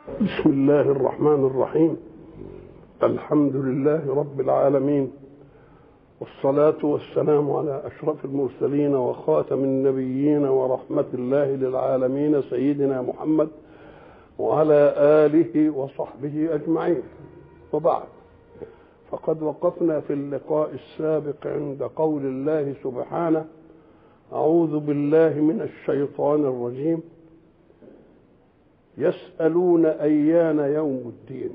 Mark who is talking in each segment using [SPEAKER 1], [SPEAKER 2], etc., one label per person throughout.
[SPEAKER 1] بسم الله الرحمن الرحيم الحمد لله رب العالمين والصلاة والسلام على أشرف المرسلين وخاتم النبيين ورحمة الله للعالمين سيدنا محمد وعلى آله وصحبه أجمعين وبعد فقد وقفنا في اللقاء السابق عند قول الله سبحانه أعوذ بالله من الشيطان الرجيم يسألون أيان يوم الدين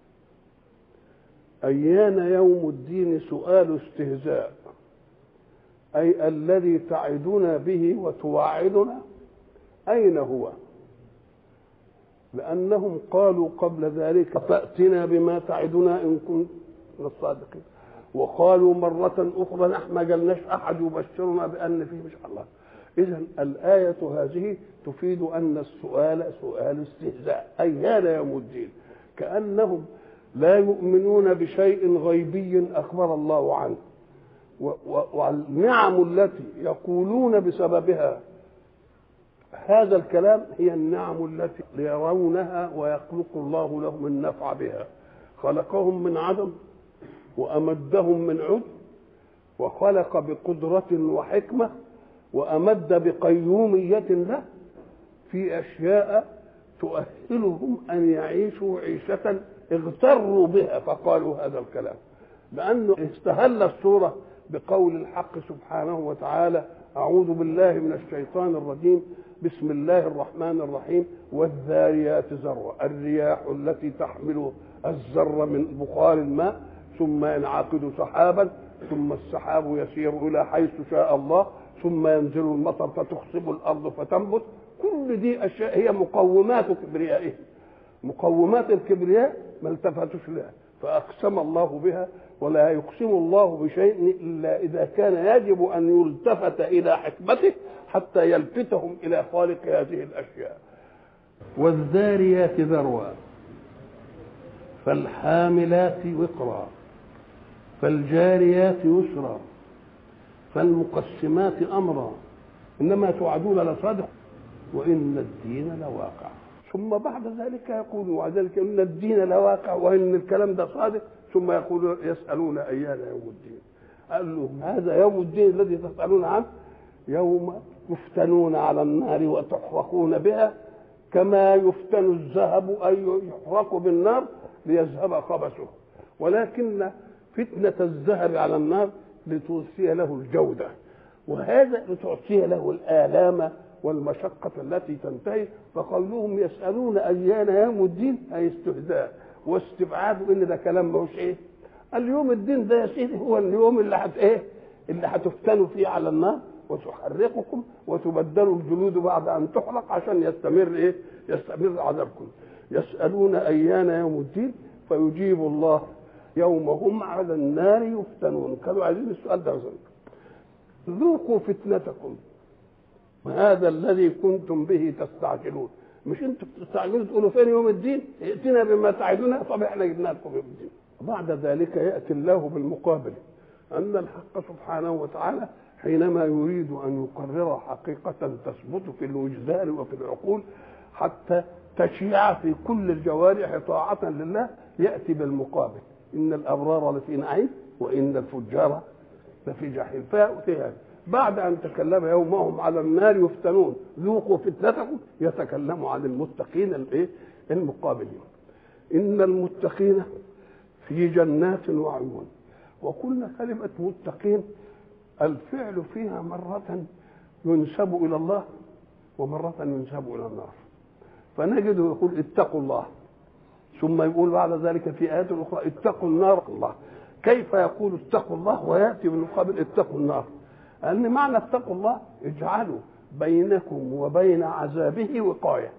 [SPEAKER 1] أيان يوم الدين سؤال استهزاء أي الذي تعدنا به وتوعدنا أين هو لأنهم قالوا قبل ذلك فأتنا بما تعدنا إن كنت من الصادقين وقالوا مرة أخرى نحن ما جلناش أحد يبشرنا بأن فيه مش الله إذا الآية هذه تفيد أن السؤال سؤال استهزاء أيان يوم الدين كأنهم لا يؤمنون بشيء غيبي أخبر الله عنه والنعم التي يقولون بسببها هذا الكلام هي النعم التي يرونها ويخلق الله لهم النفع بها خلقهم من عدم وأمدهم من عد وخلق بقدرة وحكمة وأمد بقيومية له في أشياء تؤهلهم أن يعيشوا عيشة اغتروا بها فقالوا هذا الكلام لأنه استهل السورة بقول الحق سبحانه وتعالى أعوذ بالله من الشيطان الرجيم بسم الله الرحمن الرحيم والذاريات ذروا الرياح التي تحمل الذر من بخار الماء ثم ينعقد سحابا ثم السحاب يسير إلى حيث شاء الله ثم ينزل المطر فتخصب الأرض فتنبت كل دي أشياء هي مقومات كبريائهم مقومات الكبرياء ما التفتوش لها فأقسم الله بها ولا يقسم الله بشيء إلا إذا كان يجب أن يلتفت إلى حكمته حتى يلفتهم إلى خالق هذه الأشياء والذاريات ذروا فالحاملات وقرا فالجاريات يسرا فالمقسمات أمرا إنما توعدون لصادق وإن الدين لواقع ثم بعد ذلك يقول وذلك إن الدين لواقع وإن الكلام ده صادق ثم يقول يسألون أيان يوم الدين قال لهم هذا يوم الدين الذي تسألون عنه يوم يفتنون على النار وتحرقون بها كما يفتن الذهب أي يحرق بالنار ليذهب خبثه ولكن فتنة الذهب على النار لتوصي له الجودة وهذا لتعطي له الآلام والمشقة التي تنتهي فقولهم يسألون أيان يوم الدين أي استهزاء واستبعاد إن ده كلام ماهوش إيه اليوم الدين ده يا سيدي هو اليوم اللي هت إيه اللي هتفتنوا فيه على النار وتحرقكم وتبدلوا الجلود بعد أن تحرق عشان يستمر إيه يستمر عذابكم يسألون أيان يوم الدين فيجيب الله يوم هم على النار يفتنون كانوا عايزين السؤال ده ذوقوا فتنتكم وهذا الذي كنتم به تستعجلون مش انتم بتستعجلوا تقولوا فين يوم الدين ائتنا بما تعدنا طب احنا جبنا لكم يوم الدين بعد ذلك ياتي الله بالمقابل ان الحق سبحانه وتعالى حينما يريد ان يقرر حقيقه تثبت في الوجدان وفي العقول حتى تشيع في كل الجوارح طاعه لله ياتي بالمقابل ان الابرار لفي نعيم وان الفجار لفي جحيم فيأتي هذا بعد ان تكلم يومهم على النار يفتنون ذوقوا فتنتكم يتكلم عن المتقين الايه المقابلين ان المتقين في جنات وعيون وقلنا كلمه متقين الفعل فيها مرة ينسب إلى الله ومرة ينسب إلى النار فنجده يقول اتقوا الله ثم يقول بعد ذلك في آيات أخرى اتقوا النار الله كيف يقول اتقوا الله ويأتي بالمقابل اتقوا النار لأن معنى اتقوا الله اجعلوا بينكم وبين عذابه وقاية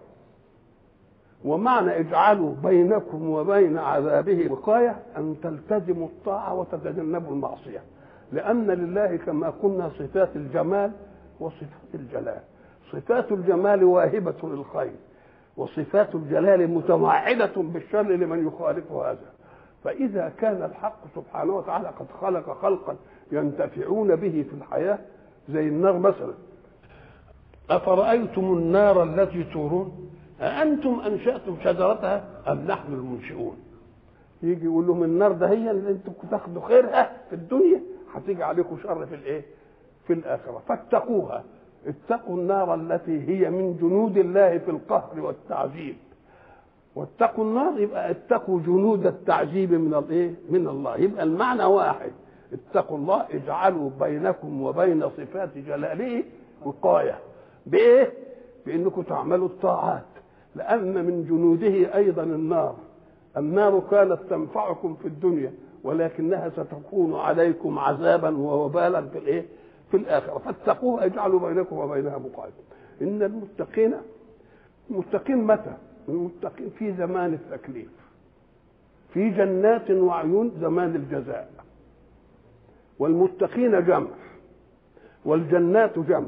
[SPEAKER 1] ومعنى اجعلوا بينكم وبين عذابه وقاية أن تلتزموا الطاعة وتتجنبوا المعصية لأن لله كما قلنا صفات الجمال وصفات الجلال صفات الجمال واهبة للخير وصفات الجلال متوعدة بالشر لمن يخالف هذا فإذا كان الحق سبحانه وتعالى قد خلق خلقا ينتفعون به في الحياة زي النار مثلا أفرأيتم النار التي تورون أأنتم أنشأتم شجرتها أم نحن المنشئون يجي يقول لهم النار ده هي اللي انتم تاخدوا خيرها في الدنيا هتيجي عليكم شر في الايه؟ في الآخرة فاتقوها اتقوا النار التي هي من جنود الله في القهر والتعذيب واتقوا النار يبقى اتقوا جنود التعذيب من الايه؟ من الله يبقى المعنى واحد اتقوا الله اجعلوا بينكم وبين صفات جلاله وقايه بايه؟ بانكم تعملوا الطاعات لان من جنوده ايضا النار النار كانت تنفعكم في الدنيا ولكنها ستكون عليكم عذابا ووبالا في الايه؟ في الاخره فاتقوها اجعلوا بينكم وبينها وقايه ان المتقين المتقين متى؟ المتقين في زمان التكليف في جنات وعيون زمان الجزاء والمتقين جمع والجنات جمع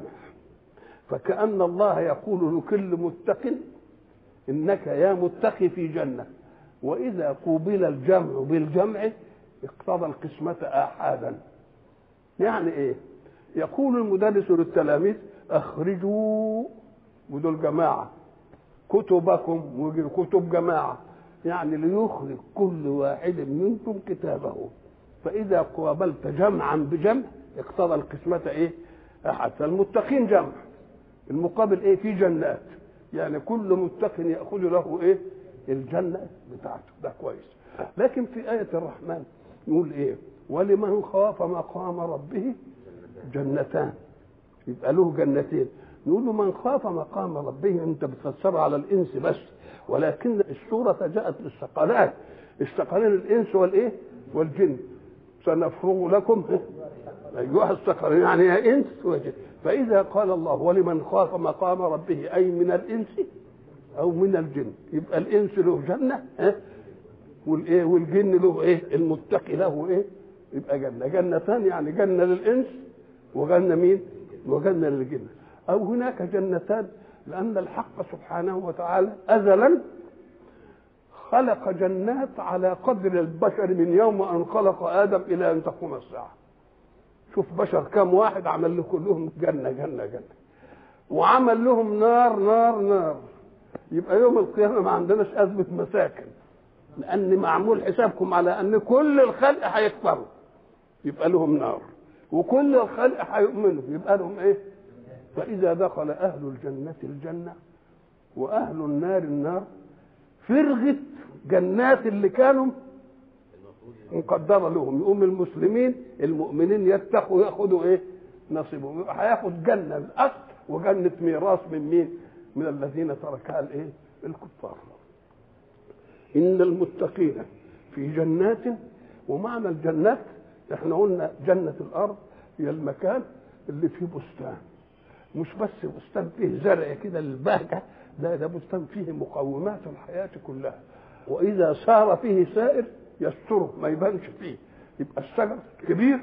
[SPEAKER 1] فكأن الله يقول لكل متق إنك يا متقي في جنة وإذا قوبل الجمع بالجمع اقتضى القسمة آحادا يعني إيه يقول المدرس للتلاميذ أخرجوا ودول جماعة كتبكم وكتب جماعة يعني ليخرج كل واحد منكم كتابه فإذا قابلت جمعا بجمع اقتضى القسمة إيه؟ أحد فالمتقين جمع المقابل إيه؟ في جنات يعني كل متق يأخذ له إيه؟ الجنة بتاعته ده كويس لكن في آية الرحمن يقول إيه؟ ولمن خاف مقام ربه جنتان يبقى له جنتين نقول له من خاف مقام ربه انت بتفسرها على الانس بس ولكن السوره جاءت للثقلان الثقلين الانس والايه والجن سنفرغ لكم ايها الثقلين يعني يا انس وجن فاذا قال الله ولمن خاف مقام ربه اي من الانس او من الجن يبقى الانس له جنه ها والايه والجن له ايه المتقي له ايه يبقى جنه جنتان يعني جنه للانس وجنه مين وجنه للجن أو هناك جنتان لأن الحق سبحانه وتعالى أزلا خلق جنات على قدر البشر من يوم أن خلق آدم إلى أن تقوم الساعة شوف بشر كم واحد عمل له كلهم جنة جنة جنة وعمل لهم نار نار نار يبقى يوم القيامة ما عندناش أزمة مساكن لأن معمول حسابكم على أن كل الخلق هيكفروا يبقى لهم نار وكل الخلق هيؤمنوا يبقى لهم إيه؟ فإذا دخل أهل الجنة الجنة وأهل النار النار فرغت جنات اللي كانوا مقدرة لهم يقوم المسلمين المؤمنين يتقوا ياخذوا ايه؟ نصيبهم هياخد جنة الأصل وجنة ميراث من مين؟ من الذين تركها الايه؟ الكفار. إن المتقين في جنات ومعنى الجنات احنا قلنا جنة الأرض هي المكان اللي فيه بستان مش بس بستان فيه زرع كده للبهجة لا ده بستان فيه مقومات الحياة كلها وإذا سار فيه سائر يستره ما يبانش فيه يبقى الشجر كبير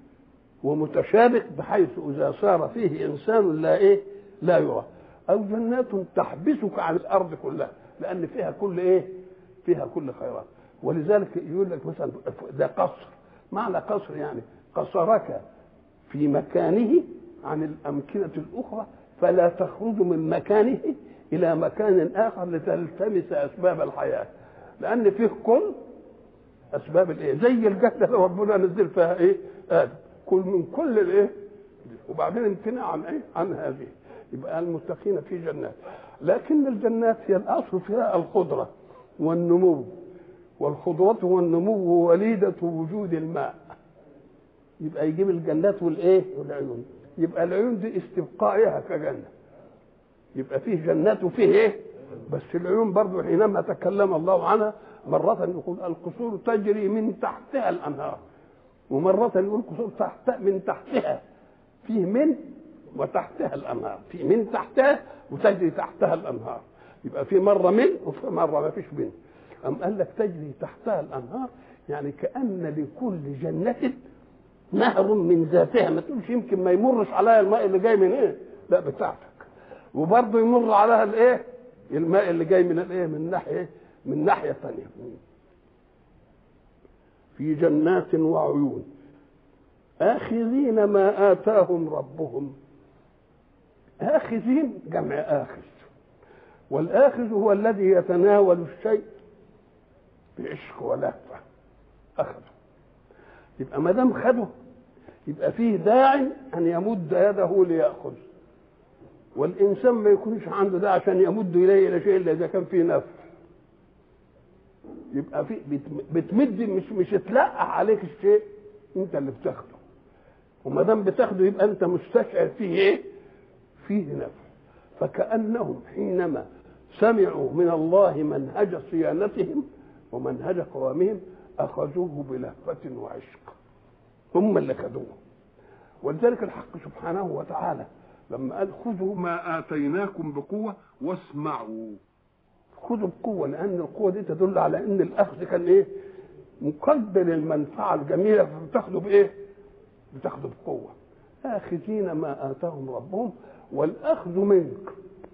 [SPEAKER 1] ومتشابك بحيث إذا سار فيه إنسان لا إيه لا يرى أو جنات تحبسك عن الأرض كلها لأن فيها كل إيه فيها كل خيرات ولذلك يقول لك مثلا ده قصر معنى قصر يعني قصرك في مكانه عن الأمكنة الأخرى فلا تخرج من مكانه إلى مكان آخر لتلتمس أسباب الحياة لأن فيه كل أسباب الإيه زي الجنة اللي ربنا نزل فيها إيه آدم كل من كل الإيه وبعدين امتناع عن إيه عن هذه يبقى المتقين في جنات لكن الجنات هي الأصل فيها الخضرة والنمو والخضرة والنمو وليدة وجود الماء يبقى يجيب الجنات والايه والعيون يبقى العيون دي استبقائها كجنة يبقى فيه جنات وفيه ايه بس العيون برضه حينما تكلم الله عنها مرة يقول القصور تجري من تحتها الأنهار ومرة يقول القصور تحت من تحتها فيه من وتحتها الأنهار في من تحتها وتجري تحتها الأنهار يبقى في مرة من وفي مرة ما فيش من أم قال لك تجري تحتها الأنهار يعني كأن لكل جنة نهر من ذاتها ما تقولش يمكن ما يمرش عليها الماء اللي جاي من ايه لا بتاعتك وبرضه يمر عليها الايه الماء اللي جاي من الايه من ناحيه من ناحيه ثانيه في جنات وعيون آخذين ما آتاهم ربهم آخذين جمع آخذ والآخذ هو الذي يتناول الشيء بعشق ولهفة أخذه يبقى ما دام خده يبقى فيه داعي أن يمد يده ليأخذ والإنسان ما يكونش عنده ده عشان يمد إليه إلى شيء إلا إذا كان فيه نفع يبقى في بتمد مش مش تلقح عليك الشيء انت اللي بتاخده وما دام بتاخده يبقى انت مستشعر فيه ايه؟ فيه نفع فكانهم حينما سمعوا من الله منهج صيانتهم ومنهج قوامهم اخذوه بلهفه وعشق هم اللي خدوه ولذلك الحق سبحانه وتعالى لما قال خذوا ما اتيناكم بقوه واسمعوا خذوا بقوه لان القوه دي تدل على ان الاخذ كان ايه؟ مقدر المنفعه الجميله فبتاخده بايه؟ بتاخده بقوه اخذين ما اتاهم ربهم والاخذ منك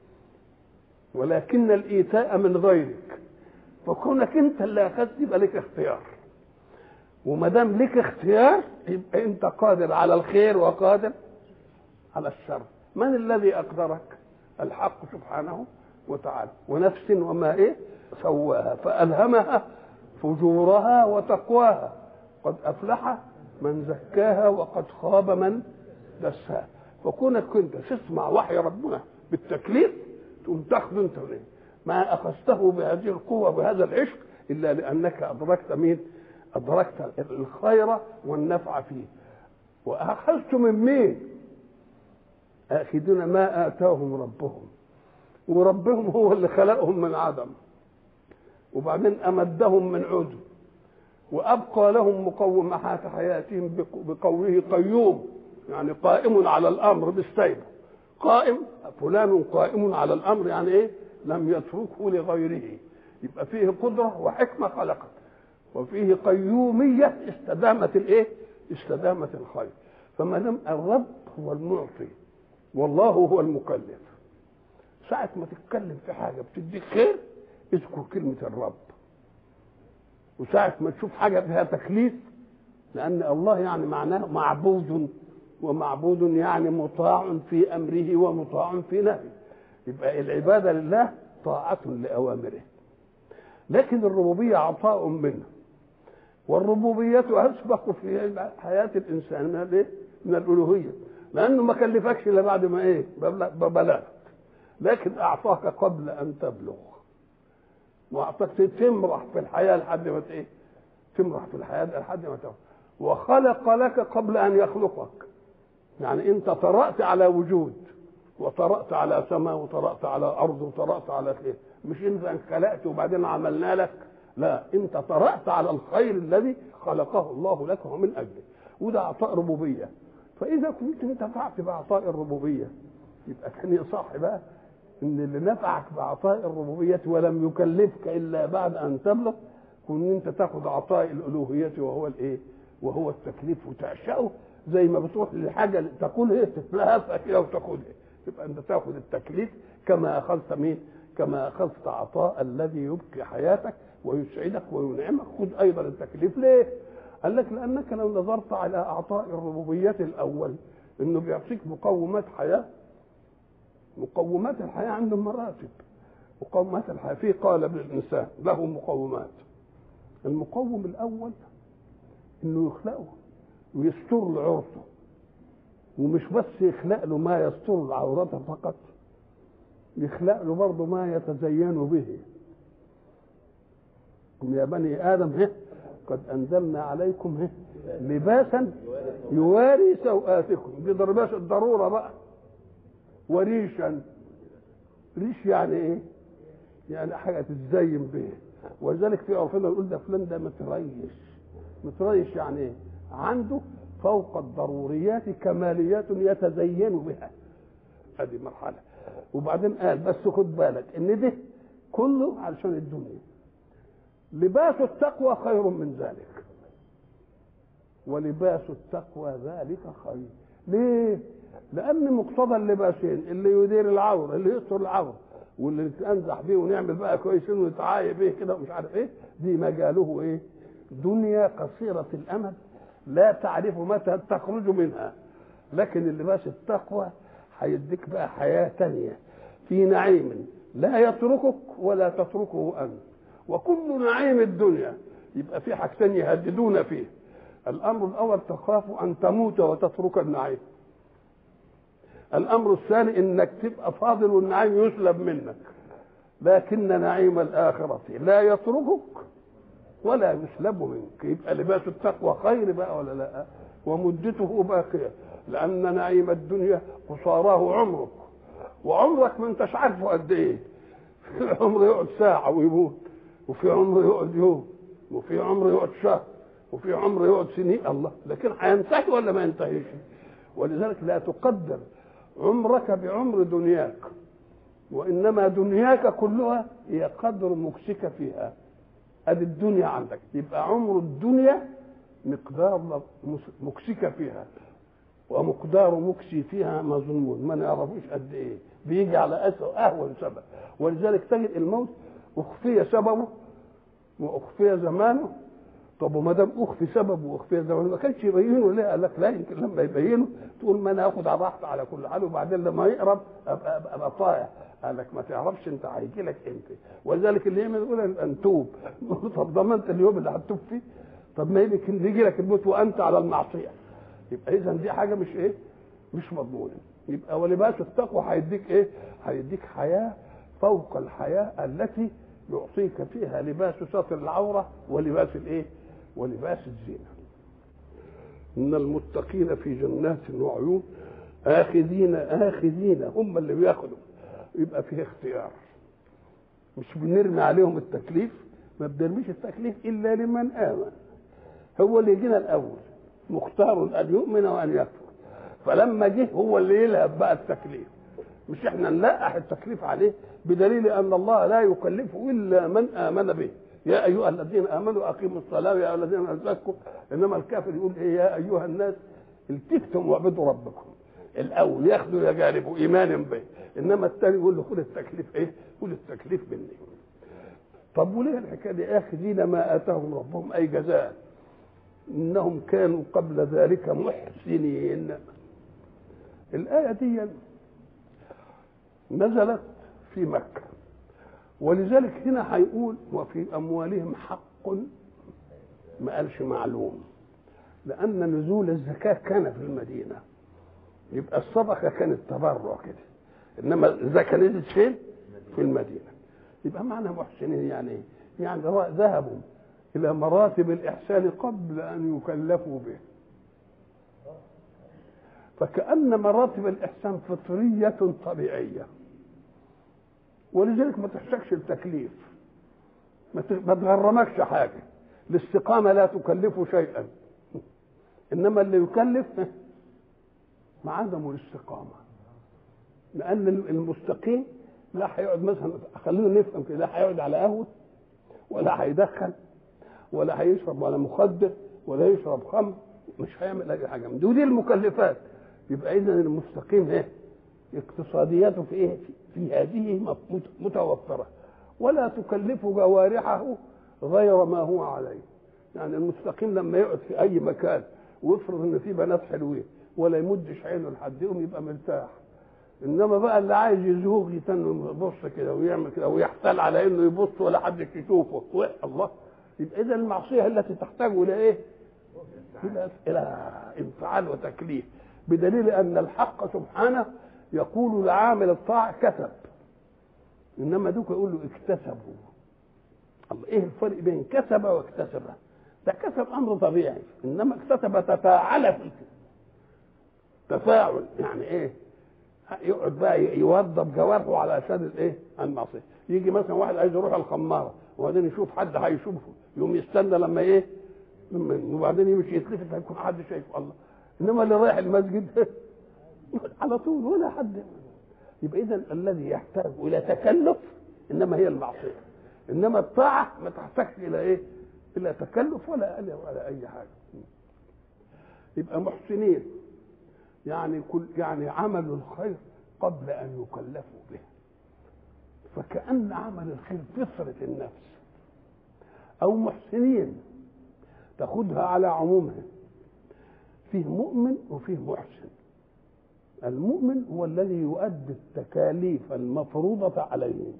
[SPEAKER 1] ولكن الايتاء من غيرك فكونك انت اللي اخذت يبقى لك اختيار وما دام لك اختيار يبقى انت قادر على الخير وقادر على الشر من الذي اقدرك الحق سبحانه وتعالى ونفس وما ايه سواها فالهمها فجورها وتقواها قد افلح من زكاها وقد خاب من دساها فكونك كنت تسمع وحي ربنا بالتكليف تقوم تاخذ انت ليه ما اخذته بهذه القوه بهذا العشق الا لانك ادركت مين ادركت الخير والنفع فيه واخذت من مين اخذون ما اتاهم ربهم وربهم هو اللي خلقهم من عدم وبعدين امدهم من عدم وابقى لهم مقومات حياتهم بقوله قيوم يعني قائم على الامر بالسيف قائم فلان قائم على الامر يعني ايه لم يتركه لغيره يبقى فيه قدره وحكمه خلقت وفيه قيوميه استدامت الايه استدامت الخير فما دام الرب هو المعطي والله هو المكلف ساعة ما تتكلم في حاجة بتديك خير اذكر كلمة الرب وساعة ما تشوف حاجة فيها تكليف لأن الله يعني معناه معبود ومعبود يعني مطاع في أمره ومطاع في نهيه يبقى العبادة لله طاعة لأوامره لكن الربوبية عطاء منه والربوبية أسبق في حياة الإنسان من الإيه؟ من الألوهية لأنه ما كلفكش إلا بعد ما إيه؟ بلغت لكن أعطاك قبل أن تبلغ وأعطاك تمرح في الحياة لحد ما إيه؟ تمرح في الحياة لحد ما تبلغ وخلق لك قبل أن يخلقك يعني أنت طرأت على وجود وطرأت على سماء وطرأت على أرض وطرأت على خير مش أنت انخلقت وبعدين عملنا لك لا أنت طرأت على الخير الذي خلقه الله لك ومن أجله وده عطاء ربوبية فإذا كنت انتفعت بعطاء الربوبية يبقى كان يصح بقى ان اللي نفعك بعطاء الربوبية ولم يكلفك الا بعد ان تبلغ كن انت تاخذ عطاء الالوهية وهو الايه؟ وهو التكليف وتعشقه زي ما بتروح لحاجه تقول ايه تتلهفها كده وتاخذها يبقى انت تاخذ التكليف كما اخذت مين؟ كما اخذت عطاء الذي يبقي حياتك ويسعدك وينعمك خذ ايضا التكليف ليه؟ قال لك لانك لو نظرت على اعطاء الربوبيه الاول انه بيعطيك مقومات حياه مقومات الحياه عنده مراتب مقومات الحياه في قالب للانسان له مقومات المقوم الاول انه يخلقه ويستر له عورته ومش بس يخلق له ما يستر عورته فقط يخلق له برضه ما يتزين به يا بني ادم هه قد انزلنا عليكم هه لباسا يواري سوآتكم دي ضربات الضروره بقى وريشا ريش يعني ايه؟ يعني حاجه تتزين به ولذلك في عرفنا يقول ده فلان ده متريش متريش يعني ايه؟ عنده فوق الضروريات كماليات يتزين بها هذه مرحله وبعدين قال بس خد بالك ان ده كله علشان الدنيا لباس التقوى خير من ذلك ولباس التقوى ذلك خير ليه لان مقتضى اللباسين اللي يدير العور اللي يستر العور واللي نتنزح بيه ونعمل بقى كويسين ونتعايب بيه كده ومش عارف ايه دي مجاله ايه دنيا قصيرة الامد لا تعرف متى تخرج منها لكن اللباس التقوى هيديك بقى حياة تانية في نعيم لا يتركك ولا تتركه انت وكل نعيم الدنيا يبقى في حاجتين يهددون فيه الامر الاول تخاف ان تموت وتترك النعيم الامر الثاني انك تبقى فاضل والنعيم يسلب منك لكن نعيم الاخره لا يتركك ولا يسلب منك يبقى لباس التقوى خير بقى ولا لا ومدته باقيه لان نعيم الدنيا قصاراه عمرك وعمرك ما انتش عارفه قد ايه في عمر يقعد ساعه ويموت وفي عمر يقعد يوم وفي عمر يقعد شهر وفي عمر يقعد سنين الله لكن هينتهي ولا ما ينتهيش ولذلك لا تقدر عمرك بعمر دنياك وانما دنياك كلها هي قدر مكسك فيها ادي الدنيا عندك يبقى عمر الدنيا مقدار مكسك فيها ومقدار مكسي فيها مظنون ما نعرفوش قد ايه بيجي على أسوأ اهون سبب ولذلك تجد الموت اخفي سببه واخفي زمانه طب وما دام اخفي سببه واخفي زمانه ما كانش يبينه ليه؟ قال لك لا يمكن لما يبينه تقول ما انا اخد على راحتي على كل حال وبعدين لما يقرب ابقى ابقى, أبقى طايع قال لك ما تعرفش انت هيجي لك امتى ولذلك اللي يعمل يقول انتوب طب ضمنت اليوم اللي هتتوب فيه طب ما يمكن يجي لك الموت وانت على المعصيه يبقى اذا دي حاجه مش ايه مش مضمونه يبقى ولباس التقوى هيديك ايه هيديك حياه فوق الحياه التي يعطيك فيها لباس ستر العوره ولباس الايه ولباس الزينه ان المتقين في جنات وعيون اخذين اخذين هم اللي بياخدوا يبقى فيه اختيار مش بنرمي عليهم التكليف ما بنرميش التكليف الا لمن امن هو اللي يجينا الاول مختار ان يؤمن وان يكفر فلما جه هو اللي يلهب بقى التكليف مش احنا نلقح التكليف عليه بدليل ان الله لا يكلفه الا من امن به يا ايها الذين امنوا اقيموا الصلاه يا ايها الذين امنوا زكوا انما الكافر يقول ايه يا ايها الناس التفتم واعبدوا ربكم الاول ياخذوا يا جانب ايمان به انما الثاني يقول له خد التكليف ايه خد التكليف مني طب وليه الحكايه دي اخذين ما اتاهم ربهم اي جزاء انهم كانوا قبل ذلك محسنين الايه دي نزلت في مكه ولذلك هنا هيقول وفي اموالهم حق ما قالش معلوم لان نزول الزكاه كان في المدينه يبقى الصدقه كانت تبرع كده انما الزكاه نزلت فين في المدينه يبقى معنى محسنين يعني ايه يعني ذهبوا الى مراتب الاحسان قبل ان يكلفوا به فكأن مراتب الإحسان فطرية طبيعية ولذلك ما تحتاجش التكليف ما تغرمكش حاجة الاستقامة لا تكلف شيئا إنما اللي يكلف مع عدم الاستقامة لأن المستقيم لا هيقعد مثلا خلينا نفهم كده لا هيقعد على قهوة ولا هيدخن ولا هيشرب ولا مخدر ولا يشرب خمر مش هيعمل أي حاجة من دي, دي المكلفات يبقى إذا المستقيم إيه؟ اقتصادياته في إيه؟ في هذه متوفرة ولا تكلف جوارحه غير ما هو عليه يعني المستقيم لما يقعد في أي مكان ويفرض إن في بنات حلوين ولا يمدش عينه لحد يوم يبقى مرتاح انما بقى اللي عايز يزوغ يتن يبص كده ويعمل كده ويحتال على انه يبص ولا حد يشوفه الله يبقى اذا المعصيه التي تحتاج الى ايه؟ الى الى انفعال وتكليف بدليل ان الحق سبحانه يقول لعامل الطاعه كسب انما دوك يقول له اكتسبوا الله ايه الفرق بين كسب واكتسب ده كسب امر طبيعي انما اكتسب تفاعل في تفاعل يعني ايه يقعد بقى يوظف جوارحه على عشان الايه المعصيه يجي مثلا واحد عايز يروح الخماره وبعدين يشوف حد هيشوفه يقوم يستنى لما ايه وبعدين يمشي يتلفت هيكون حد شايفه الله انما اللي رايح المسجد على طول ولا حد يبقى اذا الذي يحتاج الى تكلف انما هي المعصيه انما الطاعه ما تحتاجش الى ايه الى تكلف ولا ولا اي حاجه يبقى محسنين يعني كل يعني عملوا الخير قبل ان يكلفوا به فكأن عمل الخير فطرة النفس أو محسنين تاخدها على عمومها فيه مؤمن وفيه محسن المؤمن هو الذي يؤدي التكاليف المفروضة عليه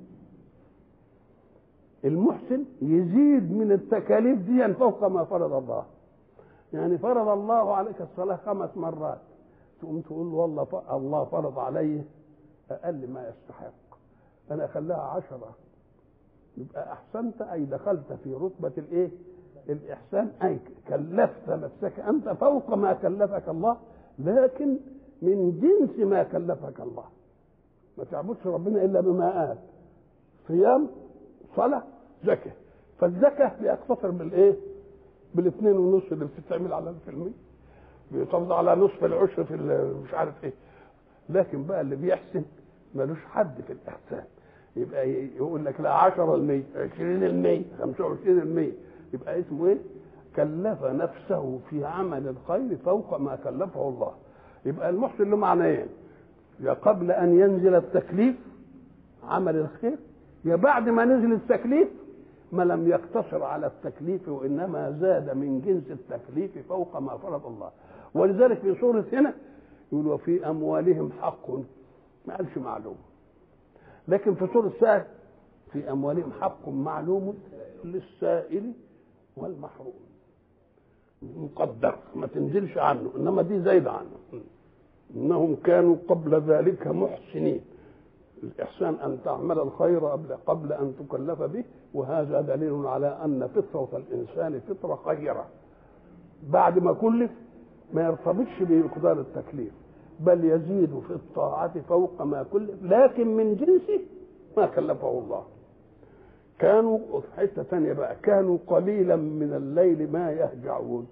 [SPEAKER 1] المحسن يزيد من التكاليف دي فوق ما فرض الله يعني فرض الله عليك الصلاة خمس مرات تقوم تقول له والله الله فرض علي أقل ما يستحق أنا أخليها عشرة يبقى أحسنت أي دخلت في رتبة الإيه؟ الإحسان أي كلفت نفسك أنت فوق ما كلفك الله لكن من جنس ما كلفك الله ما تعبدش ربنا إلا بما قال صيام صلاة زكاة فالزكاة بيقتصر بالإيه؟ بالاثنين ونص اللي بتتعمل على الفيلم بيحافظ على نصف العشر في مش عارف ايه لكن بقى اللي بيحسن ملوش حد في الاحسان يبقى يقول لك لا 10 المية 20 المية 25 المية يبقى اسمه ايه كلف نفسه في عمل الخير فوق ما كلفه الله يبقى المحسن له معنيين يا قبل ان ينزل التكليف عمل الخير يا بعد ما نزل التكليف ما لم يقتصر على التكليف وانما زاد من جنس التكليف فوق ما فرض الله ولذلك في سوره هنا يقول وفي اموالهم حق ما قالش معلوم لكن في سوره سهل في اموالهم حق معلوم للسائل والمحروم مقدر ما تنزلش عنه انما دي زايده عنه انهم كانوا قبل ذلك محسنين الإحسان أن تعمل الخير قبل قبل أن تكلف به وهذا دليل على أن فطرة الإنسان فطرة خيرة بعد ما كلف ما يرتبطش بمقدار التكليف بل يزيد في الطاعة فوق ما كلف لكن من جنسه ما كلفه الله كانوا في حتة ثانية بقى كانوا قليلا من الليل ما يهجعون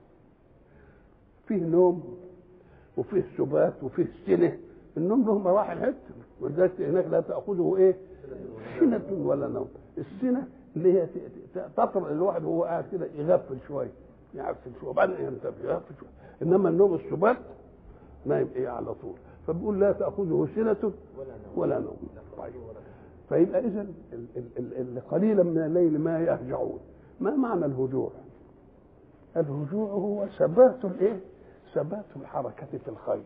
[SPEAKER 1] فيه نوم وفيه سبات وفيه سنه النوم له مراحل حته ولذلك هناك لا تاخذه ايه؟ سنه ولا نوم السنه اللي هي تطرق الواحد وهو قاعد كده يغفل شويه يغفل شويه وبعدين ينتبه يغفل شويه انما النوم السبات نايم ايه على طول فبيقول لا تاخذه سنه ولا نوم طيب فيبقى اذا قليلا من الليل ما يهجعون ما معنى الهجوع؟ الهجوع هو ثبات الايه؟ ثبات الحركه في الخير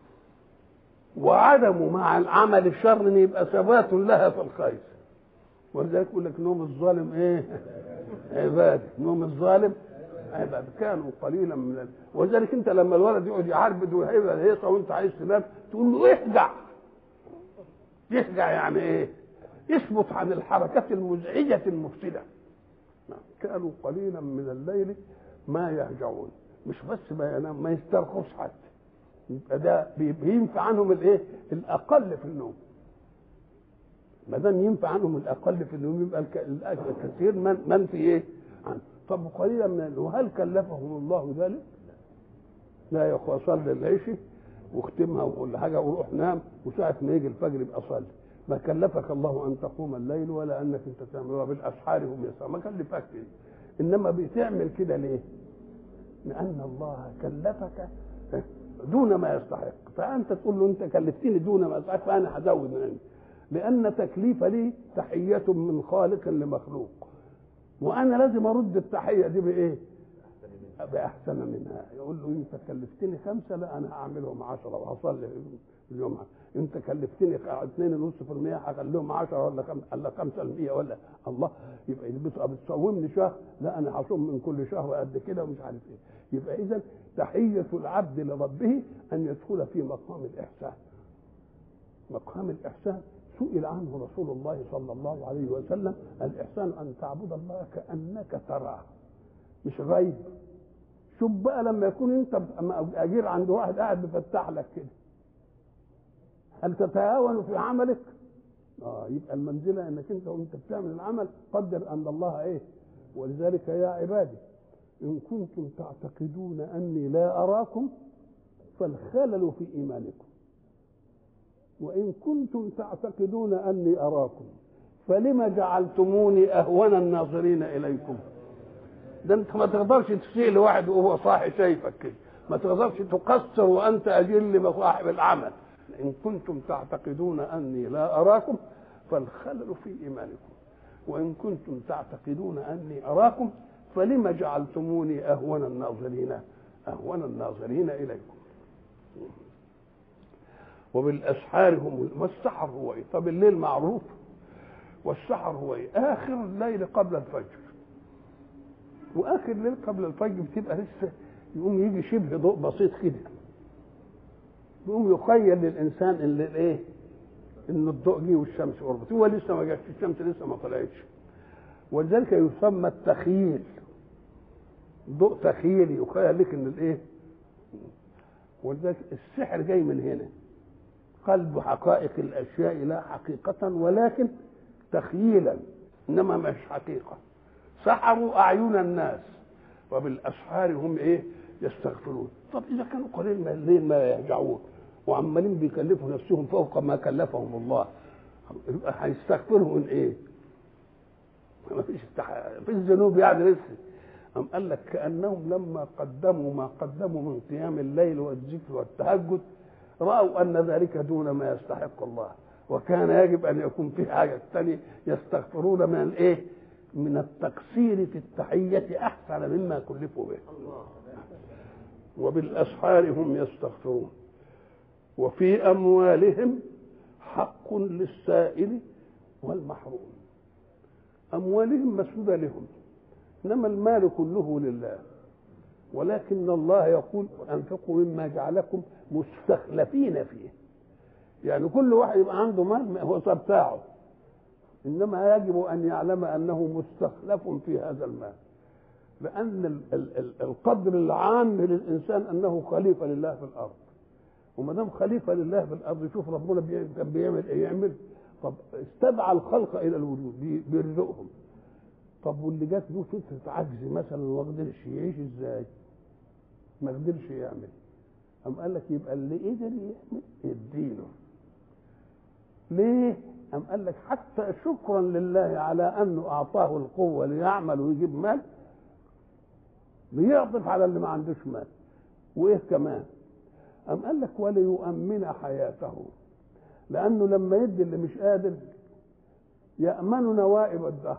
[SPEAKER 1] وعدمه مع العمل الشر ان يبقى ثبات لها في الخير ولذلك يقول لك نوم الظالم ايه عباده نوم الظالم عباده كانوا قليلا من ال... ولذلك انت لما الولد يقعد يعربد ويهيبها الهيصه وانت عايز تنام تقول له اهجع يهجع يعني ايه يثبت عن الحركات المزعجه المفسده كانوا قليلا من الليل ما يهجعون مش بس ما ينام ما يسترخص حتى يبقى ده بينفع عنهم الايه؟ الاقل في النوم. ما دام ينفع عنهم الاقل في النوم يبقى الكثير من منفي ايه؟ عنه. طب قليلا من وهل كلفهم الله ذلك؟ لا يا اخويا صلي العشاء واختمها وكل حاجه وروح نام وساعه ما يجي الفجر يبقى صلي. ما كلفك الله ان تقوم الليل ولا انك انت تعمل وبالاسحار هم يسعى ما كلفك انما بتعمل كده ليه؟ لان الله كلفك دون ما يستحق فانت تقول له انت كلفتني دون ما يستحق فانا هزود من عندي لان تكليف لي تحيه من خالق لمخلوق وانا لازم ارد التحيه دي بايه باحسن منها يقول له انت كلفتني خمسه لا انا هعملهم عشرة وهصلي اليوم انت كلفتني 2.5% هخليهم 10 ولا خم... ولا 5% ولا الله يبقى بتصومني شهر لا انا هصوم من كل شهر قد كده ومش عارف ايه يبقى اذا تحيه العبد لربه ان يدخل في مقام الاحسان مقام الاحسان سئل عنه رسول الله صلى الله عليه وسلم الاحسان ان تعبد الله كانك تراه مش غيب شوف بقى لما يكون انت اجير عند واحد قاعد بيفتح لك كده هل تتهاون في عملك؟ اه يبقى المنزله انك انت وانت بتعمل العمل قدر ان الله ايه؟ ولذلك يا عبادي ان كنتم تعتقدون اني لا اراكم فالخلل في ايمانكم وان كنتم تعتقدون اني اراكم فلما جعلتموني اهون الناظرين اليكم ده انت ما تقدرش تسيء لواحد وهو صاحي شايفك كده ما تقدرش تقصر وانت اجل بصاحب العمل إن كنتم تعتقدون أني لا أراكم فالخلل في إيمانكم وإن كنتم تعتقدون أني أراكم فلم جعلتموني أهون الناظرين أهون الناظرين إليكم وبالاسحار هم ما السحر هو ايه طب الليل معروف والسحر هو ايه اخر الليل قبل الفجر واخر الليل قبل الفجر بتبقى لسه يقوم يجي شبه ضوء بسيط كده يقوم يخيل للانسان ان الايه ان الضوء جه والشمس قربت هو لسه ما جاتش الشمس لسه ما طلعتش ولذلك يسمى التخييل ضوء تخيلي يخيل لك ان الايه ولذلك السحر جاي من هنا قلب حقائق الاشياء لا حقيقه ولكن تخييلا انما مش حقيقه سحروا اعين الناس وبالاسحار هم ايه يستغفرون طب اذا كانوا قليل من الليل ما يهجعون وعمالين بيكلفوا نفسهم فوق ما كلفهم الله يبقى هيستغفروا من ايه ما فيش استح... في الذنوب يعني لسه أم قال لك كأنهم لما قدموا ما قدموا من قيام الليل والذكر والتهجد رأوا أن ذلك دون ما يستحق الله وكان يجب أن يكون في حاجة ثانية يستغفرون من الإيه؟ من التقصير في التحية أحسن مما كلفوا به وبالأسحار هم يستغفرون وفي أموالهم حق للسائل والمحروم أموالهم مسؤولة لهم إنما المال كله لله ولكن الله يقول أنفقوا مما جعلكم مستخلفين فيه يعني كل واحد يبقى عنده مال هو بتاعه إنما يجب أن يعلم أنه مستخلف في هذا المال لأن القدر العام للإنسان أنه خليفة لله في الأرض وما دام خليفة لله في الأرض شوف ربنا كان بيعمل إيه يعمل طب استدعى الخلق إلى الوجود بيرزقهم طب واللي جات له فترة عجز مثلا وما قدرش يعيش ازاي؟ ما قدرش يعمل أم قال لك يبقى اللي قدر يعمل يديله ليه؟ أم قال لك حتى شكرا لله على أنه أعطاه القوة ليعمل ويجيب مال بيعطف على اللي ما عندوش مال وإيه كمان؟ أم قال لك وليؤمن حياته لأنه لما يدي اللي مش قادر يأمن نوائب الدهر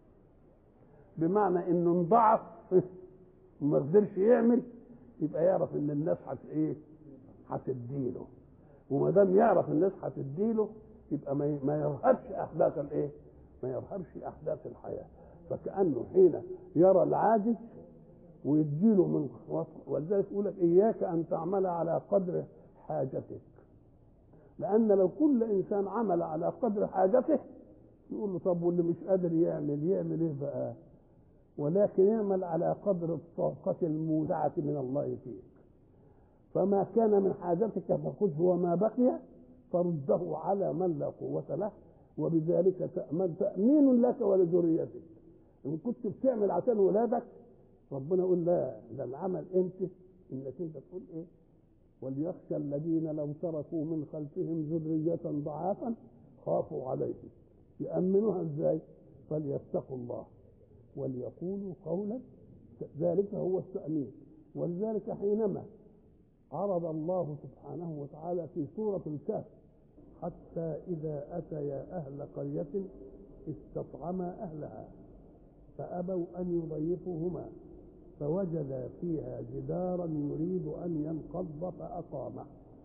[SPEAKER 1] بمعنى انه انضعف وما قدرش يعمل يبقى يعرف ان الناس هت ايه هتديله وما دام يعرف الناس هتديله يبقى ما ما يرهبش احداث الايه ما يرهبش احداث الحياه فكانه حين يرى العاجز ويديله من ولذلك يقول لك اياك ان تعمل على قدر حاجتك لان لو كل انسان عمل على قدر حاجته يقول له طب واللي مش قادر يعمل يعمل ايه بقى ولكن يعمل على قدر الطاقة المودعة من الله فيك فما كان من حاجتك فخذه وما بقي فرده على من لا قوة له وبذلك تأمن تأمين لك ولذريتك إن كنت بتعمل عشان ولادك ربنا يقول لا ده العمل أنت إنك أنت تقول إيه وليخشى الذين لو تركوا من خلفهم ذرية ضعافا خافوا عليهم يأمنوها ازاي؟ فليتقوا الله وليقولوا قولا ذلك هو التأمين ولذلك حينما عرض الله سبحانه وتعالى في سورة الكهف حتى إذا أتيا أهل قرية استطعما أهلها فأبوا أن يضيفوهما فوجد فيها جدارا يريد أن ينقض فأقامه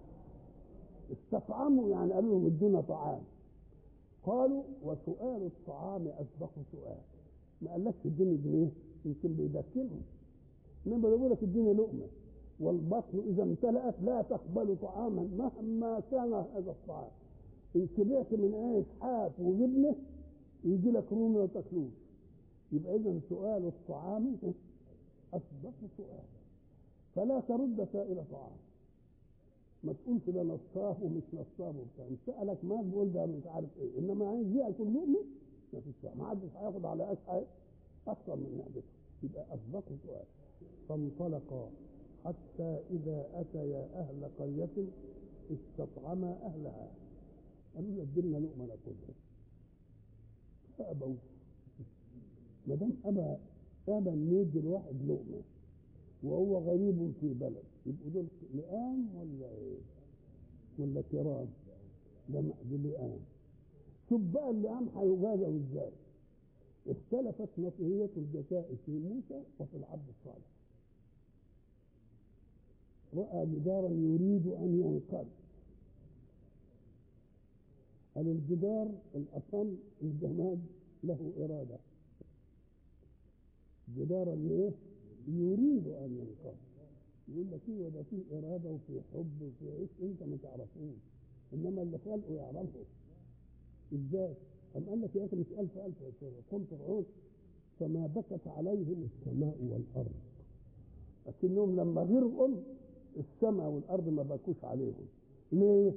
[SPEAKER 1] استطعموا يعني قالوا لهم ادونا طعام قالوا وسؤال الطعام أسبق سؤال ما قالكش اديني جنيه يمكن بيدكنهم انما بيقول لك اديني لقمه والبطن اذا امتلأت لا تقبل طعاما مهما كان هذا الطعام ان شبعت من عيش حاف وجبنه يجي لك رومي ما تاكلوش يبقى اذا سؤال الطعام اسبق سؤال فلا ترد سائل طعام ما تقولش ده نصاب ومش نصاب وبتاع ان سالك مال بيقول ده مش عارف ايه انما عايز ياكل لقمه ما فيش ما حدش هياخد على اسعى اكثر من معدته يبقى اصدقوا سؤال فانطلقا حتى اذا اتيا اهل قريه استطعما اهلها قالوا له ادينا لقمه ناكلها فابوا ما دام ابى ابى ان يدي الواحد لقمه وهو غريب في بلد يبقوا دول لئام ولا ايه؟ ولا كرام؟ ده لئام شوف بقى اللئام هيجازوا ازاي؟ اختلفت نصيحية الجزاء في موسى وفي العبد الصالح. رأى جدارا يريد أن ينقض قال الجدار الأصم الجماد له إرادة جدار ايه يريد أن ينقض يقول لك ايه ده فيه إرادة وفي حب وفي عيش أنت ما تعرفوش إنما اللي خلقه يعرفه إزاي؟ أم قال لك يا أخي مش ألف ألف قم فرعون فما بكت عليهم السماء والأرض لكنهم لما غرقوا السماء والأرض ما بكوش عليهم ليه؟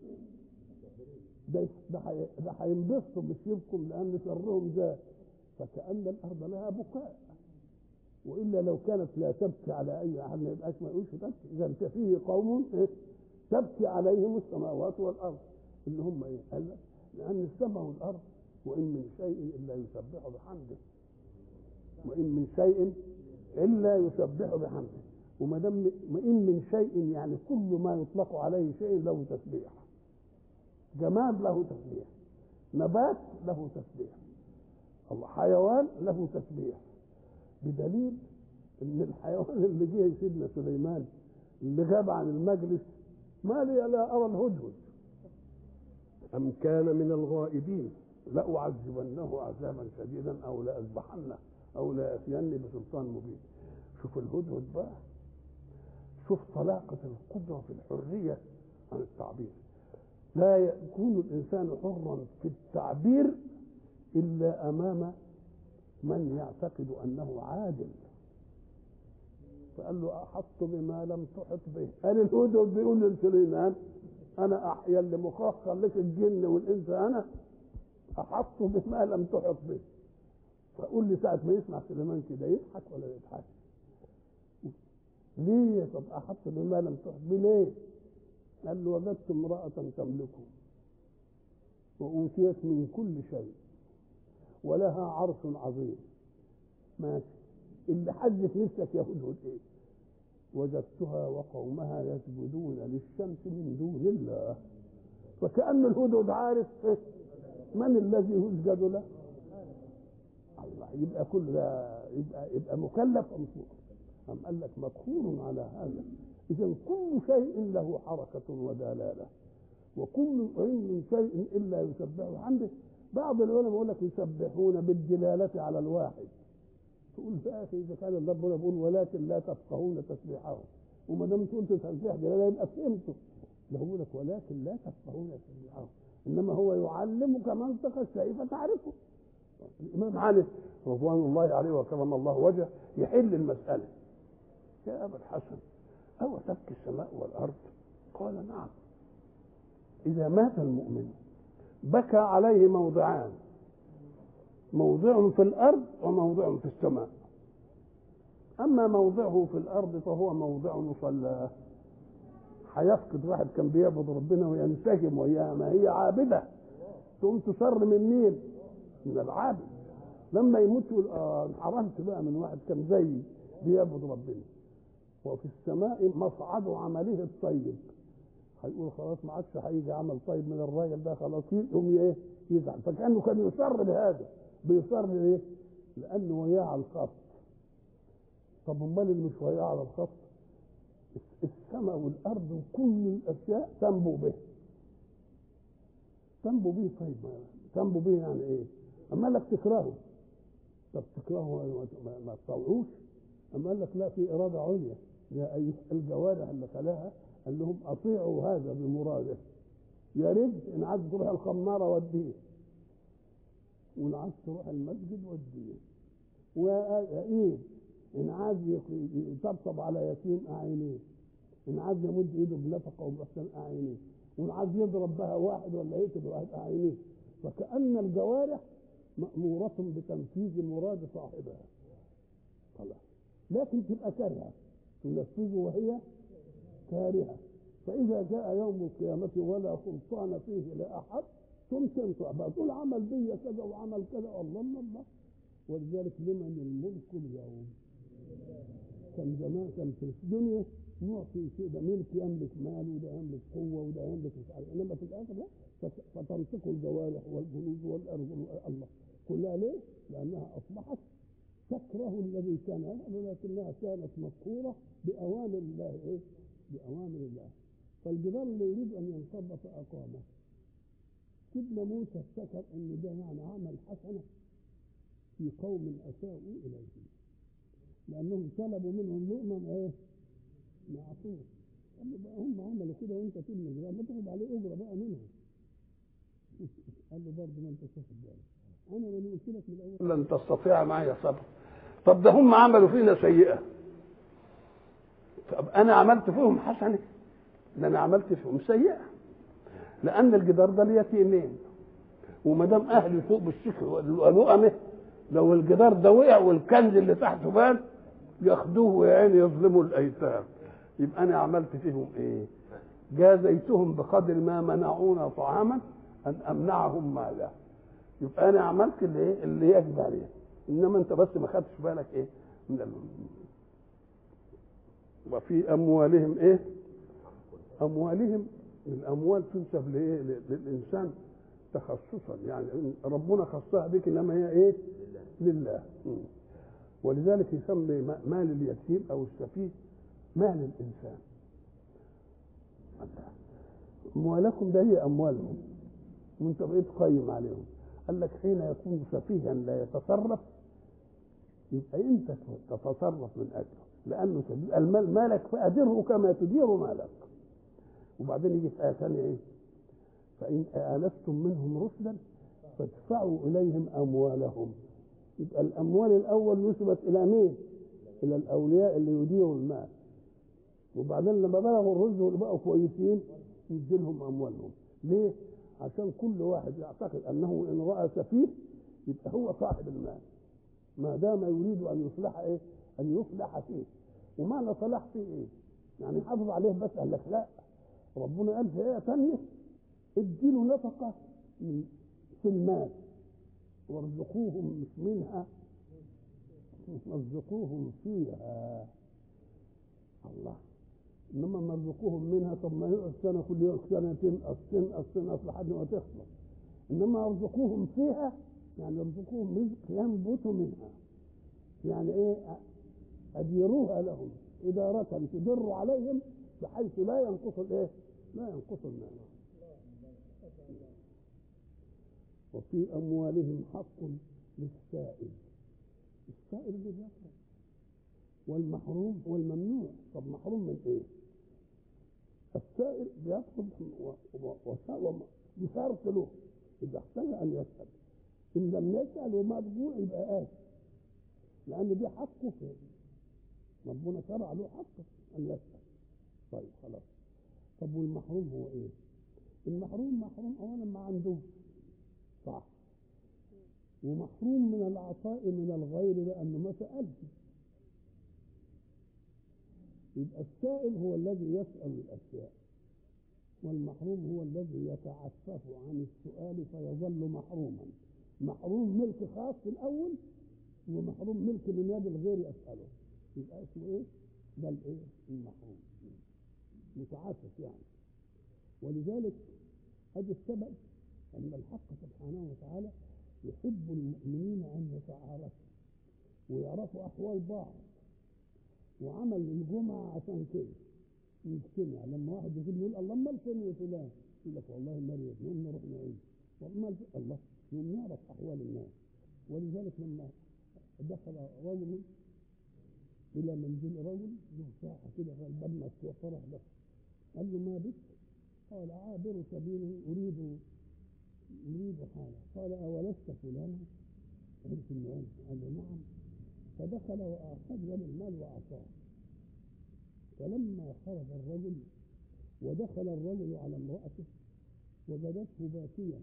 [SPEAKER 1] ده ده هينبسطوا بسيبكم لأن شرهم زاد فكأن الأرض لها بكاء وإلا لو كانت لا تبكي على أي أحد ما يبقاش ما يقولش تبكي إذا فيه قوم إيه؟ تبكي عليهم السماوات والأرض اللي هم إيه؟ قال لأن السماء والأرض وإن من شيء إلا يسبح بحمده وإن من شيء إلا يسبح بحمده وما دام وإن من شيء يعني كل ما يطلق عليه شيء له تسبيح جماد له تسبيح نبات له تسبيح الله حيوان له تسبيح بدليل ان الحيوان اللي جه سيدنا سليمان اللي غاب عن المجلس ما لي لا ارى الهدهد ام كان من الغائبين لاعذبنه عذابا شديدا او لاذبحنه او لاتيني بسلطان مبين شوف الهدهد بقى شوف طلاقة القدرة في الحرية عن التعبير لا يكون الإنسان حرا في التعبير إلا أمام من يعتقد أنه عادل فقال له أحط بما لم تحط به قال الهدهد بيقول لسليمان أنا أحيا اللي مخخر لك الجن والإنس أنا أحط بما لم تحط به فقول لي ساعة ما يسمع سليمان كده يضحك ولا يضحك ليه طب أحط بما لم تحط به ليه قال له وجدت امرأة تملكه وأوتيت من كل شيء ولها عرش عظيم ماشي اللي حدث نفسك يا هدهد ايه وجدتها وقومها يسجدون للشمس من دون الله فكأن الهدهد عارف إيه؟ من الذي يسجد له الله يبقى كل ده يبقى يبقى مكلف ام أم قال لك مقهور على هذا إذا كل شيء له حركة ودلالة وكل من شيء إلا يسبح بحمده بعض العلماء يقول لك يسبحون بالدلالة على الواحد تقول يا أخي إذا كان ربنا بيقول ولكن لا تفقهون تسبيحهم وما دام قلت تسبيح دلالة يبقى فهمته ده بيقول لك ولكن لا تفقهون تسبيحهم إنما هو يعلمك منطق الشيء فتعرفه الإمام علي رضوان الله عليه وكرم الله وجهه يحل المسألة يا أبا الحسن أو تبكي السماء والأرض قال نعم إذا مات المؤمن بكى عليه موضعان موضع في الأرض وموضع في السماء أما موضعه في الأرض فهو موضع مصلاه هيفقد واحد كان بيعبد ربنا وينسجم وياها ما هي عابدة تقوم تصر من مين؟ من العابد لما يموت يقول اه انحرمت بقى من واحد كان زيي بيعبد ربنا وفي السماء مصعد عمله الطيب هيقول خلاص ما عادش هيجي عمل طيب من الراجل ده خلاص يقوم ايه يزعل فكانه كان يصر بهذا بيصر ليه؟ لانه وياه على الخط طب امال اللي مش وياه على الخط السماء والارض وكل الاشياء تنبو به تنبو به طيب تنبو به يعني ايه؟ اما لك تكرهه طب تكرهه ما تطوعوش اما قال لك لا في اراده عليا يا ايها الجوارح اللي خلاها قال لهم اطيعوا هذا بمراده يا ريت ان عايز تروح الخماره وديه وان عايز تروح المسجد وديه وايه ان عايز يطبطب على يتيم اعينيه ان عايز يمد ايده بنفقه وبإحسان اعينيه وان عايز يضرب بها واحد ولا يقتل واحد اعينيه فكأن الجوارح مأمورة بتنفيذ مراد صاحبها خلاص لكن تبقى كارهة تنفذه وهي كارهة فإذا جاء يوم القيامة ولا سلطان فيه لأحد ثم تنطع بقى تقول عمل بي كذا وعمل كذا الله الله الله ولذلك لمن الملك اليوم كان زمان كان في الدنيا نعطي كده ملك يملك مال وده يملك قوه وده يملك مش عارف انما في الاخر لا فتنطق الجوارح والجنود والارجل الله كلها ليه؟ لانها اصبحت تكره الذي كان يفعل لكنها كانت مذكوره باوامر الله ايه؟ باوامر الله فالجدار اللي يريد ان ينصب فاقامه
[SPEAKER 2] سيدنا موسى افتكر ان ده يعني عمل حسنه في قوم اساءوا اليهم لانهم طلبوا منهم لقمه ايه؟ معصوم قال له بقى هم عملوا كده وانت تلمس بقى ما تاخد عليه اجره بقى منهم قال له برضه ما انت واخد بالك انا لما قلت لك من الاول
[SPEAKER 1] لن تستطيع معي صبر طب ده هم عملوا فينا سيئه طب انا عملت فيهم حسنه ده انا عملت فيهم سيئه لان الجدار ده اليتيمين وما دام اهلي فوق بالسيف ولقمه لو الجدار ده وقع والكنز اللي تحته بان ياخدوه ويا عيني يظلموا الايتام يبقى انا عملت فيهم ايه؟ جازيتهم بقدر ما منعونا طعاما ان امنعهم مالا يبقى انا عملت اللي ايه؟ اللي يجب عليه انما انت بس ما خدتش بالك ايه؟ من ال... وفي اموالهم ايه؟ اموالهم الاموال تنسب لايه؟ للانسان تخصصا يعني ربنا خصها بك انما هي ايه؟ لله م. ولذلك يسمي مال اليتيم او السفيه مال الانسان اموالكم ده هي اموالهم وانت بقيت قيم عليهم قال لك حين يكون سفيها لا يتصرف يبقى انت تتصرف من اجله لانه المال مالك فادره كما تدير مالك وبعدين يجي في ايه ثانيه ايه فان انستم منهم رشدا فادفعوا اليهم اموالهم يبقى الاموال الاول نسبت الى مين؟ الى الاولياء اللي يديروا المال وبعدين لما بلغوا الرشد وبقوا كويسين يدي لهم اموالهم ليه؟ عشان كل واحد يعتقد انه ان راى سفيه يبقى هو صاحب المال ما دام يريد ان يصلح ايه؟ ان يصلح فيه ومعنى صلاح فيه ايه؟ يعني حافظ عليه بس قال لك لا ربنا قال في ايه ثانيه اديله نفقه في المال وارزقوهم مش منها ارزقوهم فيها الله انما مرزقوهم منها طب ما يقعد سنه كل يوم سنه تنقص تنقص تنقص لحد ما تخلص انما ارزقوهم فيها يعني ارزقوهم رزق ينبت منها يعني ايه اديروها لهم اداره تدر عليهم بحيث لا ينقص الايه؟ لا ينقص المال وفي اموالهم حق للسائل السائل اللي بيطلب والمحروم والممنوع طب محروم من ايه السائل بيطلب بشرط له اذا احتاج ان يسال ان لم يسال ومرجوع يبقى آسف لان دي حقه في ربنا شرع له حقه ان يسال طيب خلاص طب والمحروم هو ايه المحروم محروم اولا ما عندوش صح ومحروم من العطاء من الغير لانه ما سالش يبقى السائل هو الذي يسال الاشياء والمحروم هو الذي يتعفف عن السؤال فيظل محروما محروم ملك خاص في الاول ومحروم ملك من يد الغير يساله يبقى اسمه ايه؟ ده الايه؟ المحروم متعفف يعني ولذلك هذا السبب أن الحق سبحانه وتعالى يحب المؤمنين أن يتعارفوا ويعرفوا أحوال بعض وعمل الجمعة عشان كده يجتمع لما واحد يقول يقول الله امال فين يا فلان؟ يقول لك والله مريض نقوم نروح نعيد امال الله يقوم نعرف أحوال الناس ولذلك لما دخل رجل إلى منزل رجل له ساعة كده الباب مفتوح فرح دخل قال له ما بك؟ قال عابر سبيل أريد يريد حاله قال أولست فلانا عرف المعين قال له نعم فدخل وأخذ له المال وأعطاه فلما خرج الرجل ودخل الرجل على امرأته وجدته باكيا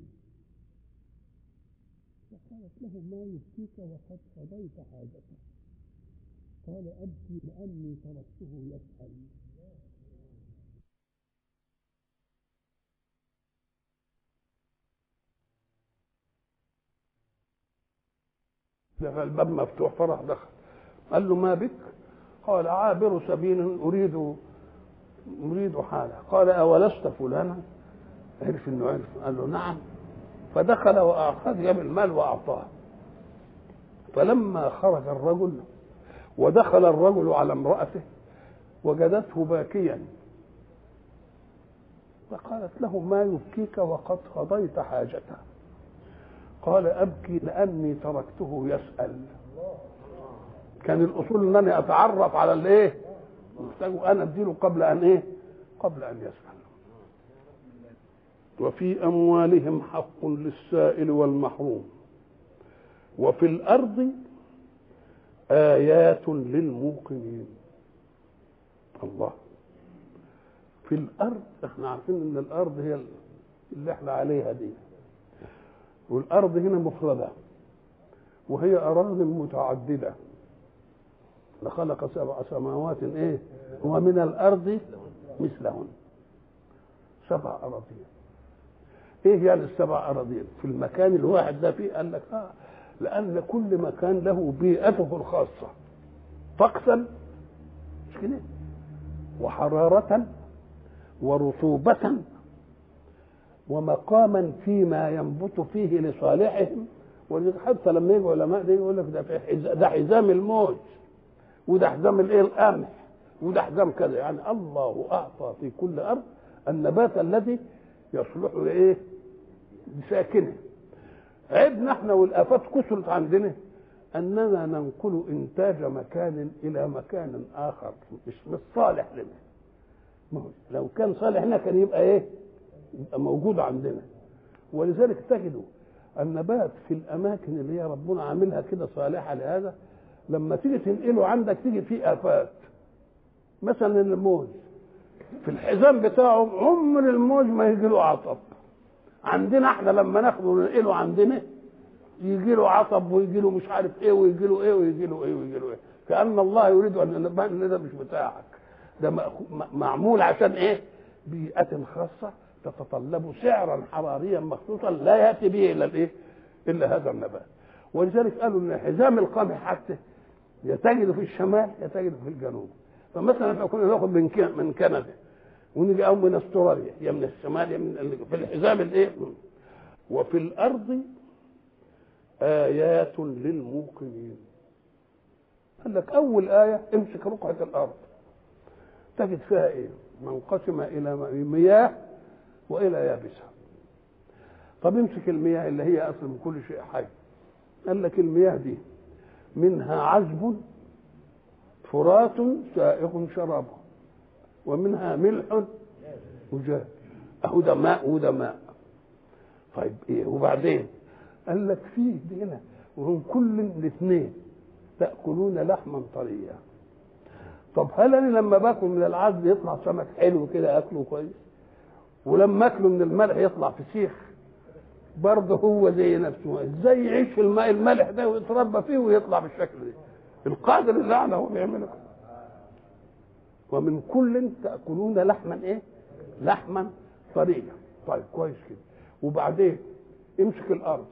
[SPEAKER 1] فقالت له ما يبكيك وقد قضيت حاجتك قال أبكي لأني تركته يسأل دخل الباب مفتوح فراح دخل قال له ما بك قال عابر سبيل اريد اريد حاله قال اولست فلانا عرف انه عرف قال له نعم فدخل واخذ جاب المال واعطاه فلما خرج الرجل ودخل الرجل على امرأته وجدته باكيا فقالت له ما يبكيك وقد قضيت حاجته قال ابكي لاني تركته يسال كان الاصول انني اتعرف على الايه محتاج انا اديله قبل ان ايه قبل ان يسال وفي اموالهم حق للسائل والمحروم وفي الارض ايات للموقنين الله في الارض احنا عارفين ان الارض هي اللي احنا عليها دي والارض هنا مفرده وهي اراض متعدده لخلق سبع سماوات ايه ومن الارض مثلهن سبع اراضين ايه يعني السبع اراضين في المكان الواحد ده فيه قال لك اه لان كل مكان له بيئته الخاصه طقسا مش كده وحراره ورطوبة ومقاما فيما ينبت فيه لصالحهم ولذلك حتى لما يجوا علماء ده يقول لك ده في حز... ده حزام الموج وده حزام الايه القمح وده حزام كذا يعني الله اعطى في كل ارض النبات الذي يصلح لايه؟ لساكنه عيبنا احنا والافات كثرت عندنا اننا ننقل انتاج مكان الى مكان اخر مش مش صالح لنا لو كان صالح هنا كان يبقى ايه يبقى موجود عندنا ولذلك تجدوا النبات في الاماكن اللي هي ربنا عاملها كده صالحه لهذا لما تيجي تنقله عندك تيجي فيه افات مثلا الموز في الحزام بتاعه عمر الموز ما يجي له عطب عندنا احنا لما ناخده وننقله عندنا يجي له عطب ويجي له مش عارف ايه ويجي له ايه ويجي له ايه ويجي له ايه كان الله يريد ان ان ده مش بتاعك ده معمول عشان ايه بيئة خاصة تتطلب سعرا حراريا مخصوصا لا يأتي به إلا الإيه؟ إلا هذا النبات ولذلك قالوا إن حزام القمح حتى يتجد في الشمال يتجد في الجنوب فمثلا احنا كنا ناخد من من كندا ونيجي أو من استراليا يا من الشمال يا من في الحزام الايه وفي الارض ايات للموقنين قال لك اول ايه امسك رقعه الارض تجد فيها ايه منقسمه الى مياه والى يابسه طب امسك المياه اللي هي اصل من كل شيء حي قال لك المياه دي منها عذب فرات سائغ شرابه ومنها ملح وجاج اهو ده ماء وده ماء طيب ايه وبعدين قال لك فيه دي هنا وهم كل الاثنين تاكلون لحما طريا طب هل انا لما باكل من العذب يطلع سمك حلو كده اكله كويس ولما اكله من الملح يطلع فسيخ برضه هو زي نفسه ازاي يعيش في الماء الملح ده ويتربى فيه ويطلع بالشكل ده القادر اللي اعلى هو بيعمله ومن كل تاكلون لحما ايه لحما طريا طيب كويس كده وبعدين امسك الارض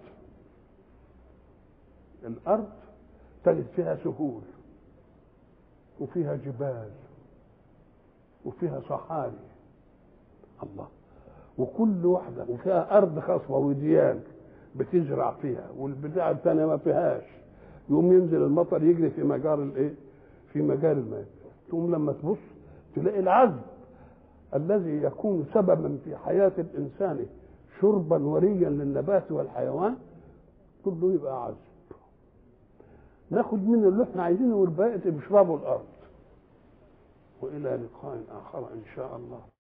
[SPEAKER 1] الارض تجد فيها سهول وفيها جبال وفيها صحاري الله وكل واحدة وفيها أرض خصبة وديان بتزرع فيها والبتاع الثانية ما فيهاش يقوم ينزل المطر يجري في مجار الايه؟ في مجال الماء تقوم لما تبص تلاقي العذب الذي يكون سببا في حياة الإنسان شربا وريا للنبات والحيوان كله يبقى عذب ناخد منه اللي احنا عايزينه والباقي بيشربوا الأرض وإلى لقاء آخر إن شاء الله